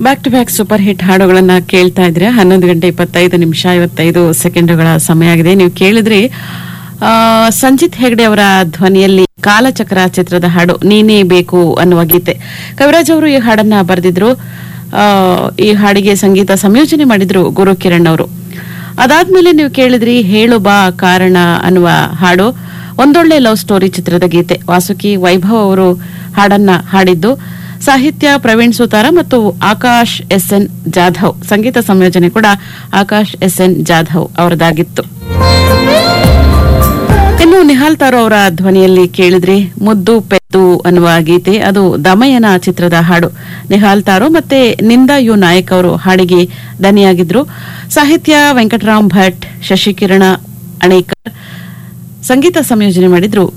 back to back super hit ಹಾಡುಗಳನ್ನ ಕೇಳ್ತಾ ಇದ್ರೆ ಹನ್ನೊಂದು ಗಂಟೆ ಇಪ್ಪತ್ತೈದು ನಿಮಿಷ ಐವತ್ತೈದು ಸೆಕೆಂಡುಗಳ ಸಮಯ ಆಗಿದೆ ನೀವು ಕೇಳಿದ್ರಿ ಆ, ಸಂಜಿತ್ ಹೆಗ್ಡೆ ಅವರ ಧ್ವನಿಯಲ್ಲಿ ಕಾಲಚಕ್ರ ಚಿತ್ರದ ಹಾಡು ನೀನೇ ಬೇಕು ಅನ್ನುವ ಗೀತೆ ಕವಿರಾಜ್ ಅವರು ಈ ಹಾಡನ್ನ ಬರೆದಿದ್ರು ಆ, ಈ ಹಾಡಿಗೆ ಸಂಗೀತ ಸಂಯೋಜನೆ ಮಾಡಿದ್ರು ಗುರು ಕಿರಣ್ ಅವರು ಅದಾದ್ಮೇಲೆ ನೀವು ಕೇಳಿದ್ರಿ ಹೇಳು ಬಾ ಕಾರಣ ಅನ್ನುವ ಹಾಡು ಒಂದೊಳ್ಳೆ ಲವ್ ಸ್ಟೋರಿ ಚಿತ್ರದ ಗೀತೆ ವಾಸುಕಿ ವೈಭವ್ ಅವರು ಹಾಡನ್ನ ಹಾಡಿದ್ದು ಸಾಹಿತ್ಯ ಪ್ರವೀಣ್ ಸುತಾರ ಮತ್ತು ಆಕಾಶ್ ಎಸ್ ಎನ್ ಜಾಧವ್ ಸಂಗೀತ ಸಂಯೋಜನೆ ಕೂಡ ಆಕಾಶ್ ಎಸ್ ಎನ್ ಜಾಧವ್ ಅವರದಾಗಿತ್ತು ಇನ್ನು ನಿಹಾಲ್ ತಾರೋ ಅವರ ಧ್ವನಿಯಲ್ಲಿ ಕೇಳಿದ್ರಿ ಮುದ್ದು ಪೆದ್ದು ಅನ್ನುವ ಗೀತೆ ಅದು ದಮಯನ ಚಿತ್ರದ ಹಾಡು ನಿಹಾಲ್ ತಾರೋ ಮತ್ತೆ ನಿಂದಾ ಯು ನಾಯಕ್ ಅವರು ಹಾಡಿಗೆ ದನಿಯಾಗಿದ್ರು ಸಾಹಿತ್ಯ ವೆಂಕಟರಾಮ್ ಭಟ್ ಶಶಿಕಿರಣ ಅಣೇಕರ್ ಸಂಗೀತ ಸಂಯೋಜನೆ ಮಾಡಿದ್ರು